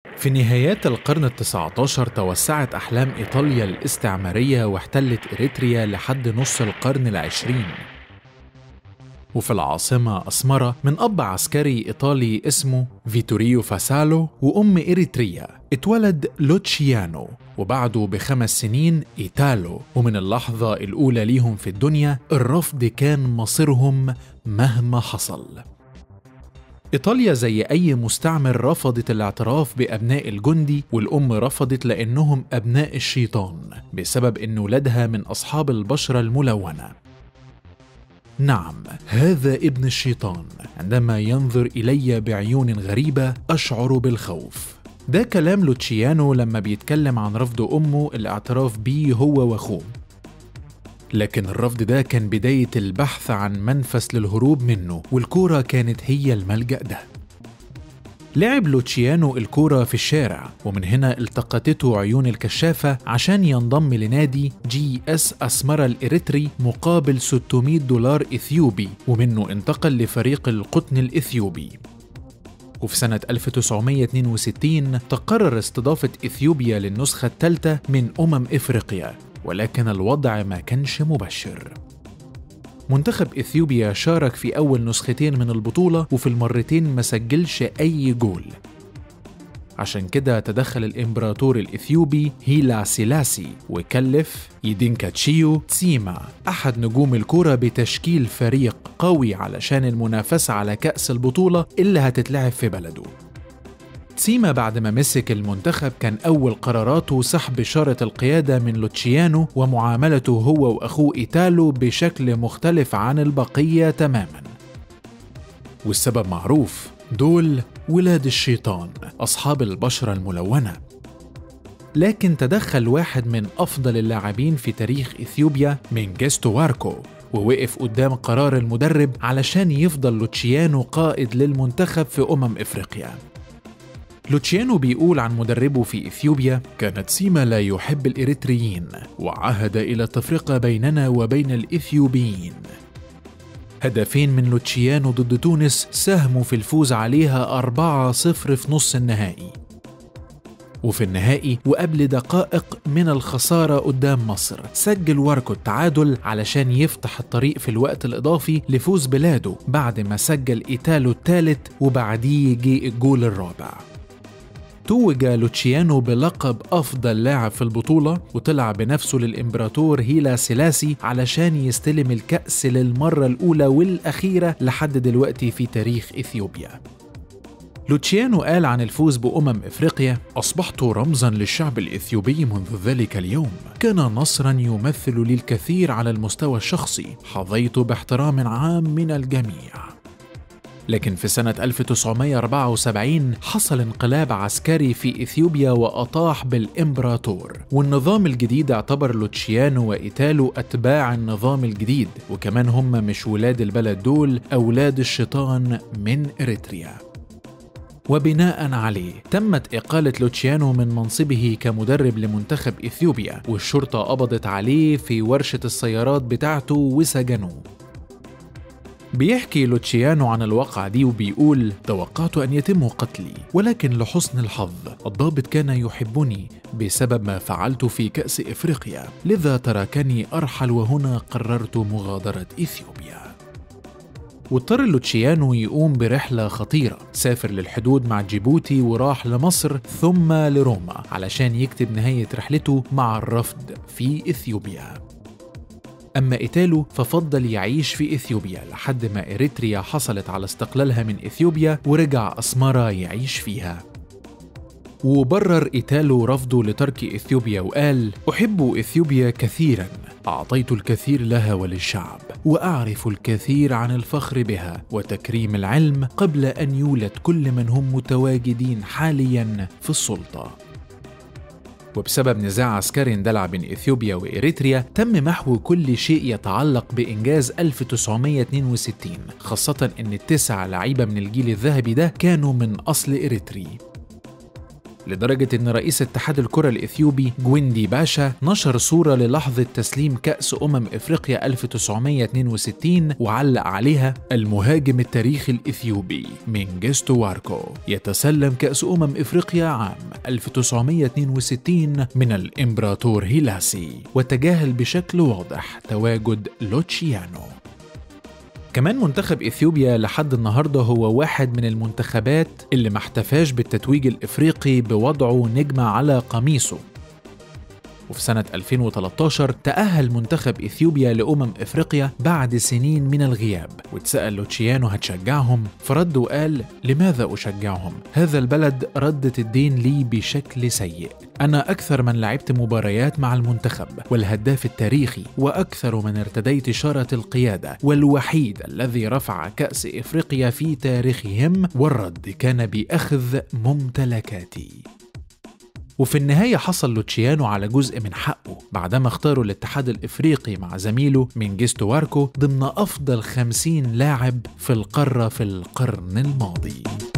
في نهايات القرن التسعة عشر توسعت أحلام إيطاليا الاستعمارية واحتلت إريتريا لحد نص القرن العشرين وفي العاصمة أسمرة من أب عسكري إيطالي اسمه فيتوريو فاسالو وأم إريتريا اتولد لوتشيانو وبعده بخمس سنين إيتالو ومن اللحظة الأولى ليهم في الدنيا الرفض كان مصيرهم مهما حصل إيطاليا زي أي مستعمر رفضت الاعتراف بأبناء الجندي والأم رفضت لأنهم أبناء الشيطان بسبب أن ولادها من أصحاب البشرة الملونة نعم هذا ابن الشيطان عندما ينظر الي بعيون غريبه اشعر بالخوف ده كلام لوتشيانو لما بيتكلم عن رفض امه الاعتراف بيه هو واخوه لكن الرفض ده كان بدايه البحث عن منفس للهروب منه والكوره كانت هي الملجا ده لعب لوتشيانو الكورة في الشارع ومن هنا التقطته عيون الكشافة عشان ينضم لنادي جي اس أسمرة الإريتري مقابل 600 دولار إثيوبي ومنه انتقل لفريق القطن الإثيوبي وفي سنة 1962 تقرر استضافة إثيوبيا للنسخة الثالثة من أمم إفريقيا ولكن الوضع ما كانش مبشر منتخب إثيوبيا شارك في أول نسختين من البطولة وفي المرتين ما سجلش أي جول عشان كده تدخل الإمبراطور الإثيوبي هيلا سيلاسي وكلف يدينكاتشيو تسيما أحد نجوم الكرة بتشكيل فريق قوي علشان المنافسة على كأس البطولة اللي هتتلعب في بلده تسيما بعد ما مسك المنتخب كان أول قراراته سحب شارة القيادة من لوتشيانو ومعاملته هو وأخوه إيتالو بشكل مختلف عن البقية تماما والسبب معروف دول ولاد الشيطان أصحاب البشرة الملونة لكن تدخل واحد من أفضل اللاعبين في تاريخ إثيوبيا من جيستو واركو ووقف قدام قرار المدرب علشان يفضل لوتشيانو قائد للمنتخب في أمم إفريقيا لوتشيانو بيقول عن مدربه في إثيوبيا كانت سيما لا يحب الإريتريين وعهد إلى التفرقة بيننا وبين الإثيوبيين هدفين من لوتشيانو ضد تونس ساهموا في الفوز عليها 4-0 في نص النهائي وفي النهائي وقبل دقائق من الخسارة قدام مصر سجل واركو التعادل علشان يفتح الطريق في الوقت الإضافي لفوز بلاده بعد ما سجل إيتالو الثالث وبعديه جه الجول الرابع توج لوتشيانو بلقب أفضل لاعب في البطولة وطلع بنفسه للإمبراطور هيلا سيلاسي علشان يستلم الكأس للمرة الأولى والأخيرة لحد دلوقتي في تاريخ إثيوبيا لوتشيانو قال عن الفوز بأمم إفريقيا أصبحت رمزا للشعب الإثيوبي منذ ذلك اليوم كان نصرا يمثل لي الكثير على المستوى الشخصي حظيت باحترام عام من الجميع لكن في سنة 1974 حصل انقلاب عسكري في إثيوبيا وأطاح بالإمبراطور والنظام الجديد اعتبر لوتشيانو وإيتالو أتباع النظام الجديد وكمان هم مش ولاد البلد دول أولاد الشيطان من إريتريا وبناء عليه تمت إقالة لوتشيانو من منصبه كمدرب لمنتخب إثيوبيا والشرطة قبضت عليه في ورشة السيارات بتاعته وسجنوه بيحكي لوتشيانو عن الواقعة دي وبيقول توقعت أن يتم قتلي ولكن لحسن الحظ الضابط كان يحبني بسبب ما فعلت في كأس إفريقيا لذا تركني أرحل وهنا قررت مغادرة إثيوبيا واضطر لوتشيانو يقوم برحلة خطيرة سافر للحدود مع جيبوتي وراح لمصر ثم لروما علشان يكتب نهاية رحلته مع الرفض في إثيوبيا أما إيتالو ففضل يعيش في إثيوبيا لحد ما إريتريا حصلت على استقلالها من إثيوبيا ورجع أسمارة يعيش فيها وبرر إيتالو رفضه لترك إثيوبيا وقال أحب إثيوبيا كثيرا أعطيت الكثير لها وللشعب وأعرف الكثير عن الفخر بها وتكريم العلم قبل أن يولد كل من هم متواجدين حاليا في السلطة وبسبب نزاع عسكري اندلع بين إثيوبيا وإريتريا تم محو كل شيء يتعلق بإنجاز 1962 خاصة أن التسع لعيبة من الجيل الذهبي ده كانوا من أصل إريتري لدرجة إن رئيس اتحاد الكرة الإثيوبي جويندي باشا نشر صورة للحظة تسليم كأس أمم إفريقيا 1962 وعلق عليها المهاجم التاريخي الإثيوبي مينجستو واركو يتسلم كأس أمم إفريقيا عام 1962 من الإمبراطور هيلاسي وتجاهل بشكل واضح تواجد لوتشيانو كمان منتخب اثيوبيا لحد النهارده هو واحد من المنتخبات اللي ما احتفاش بالتتويج الافريقي بوضعه نجمه على قميصه وفي سنة 2013 تأهل منتخب إثيوبيا لأمم إفريقيا بعد سنين من الغياب واتسأل لوتشيانو هتشجعهم فرد وقال لماذا أشجعهم؟ هذا البلد ردت الدين لي بشكل سيء أنا أكثر من لعبت مباريات مع المنتخب والهداف التاريخي وأكثر من ارتديت شارة القيادة والوحيد الذي رفع كأس إفريقيا في تاريخهم والرد كان بأخذ ممتلكاتي وفي النهاية حصل لوتشيانو على جزء من حقه بعدما اختاروا الاتحاد الإفريقي مع زميله مينجستو واركو ضمن أفضل خمسين لاعب في القارة في القرن الماضي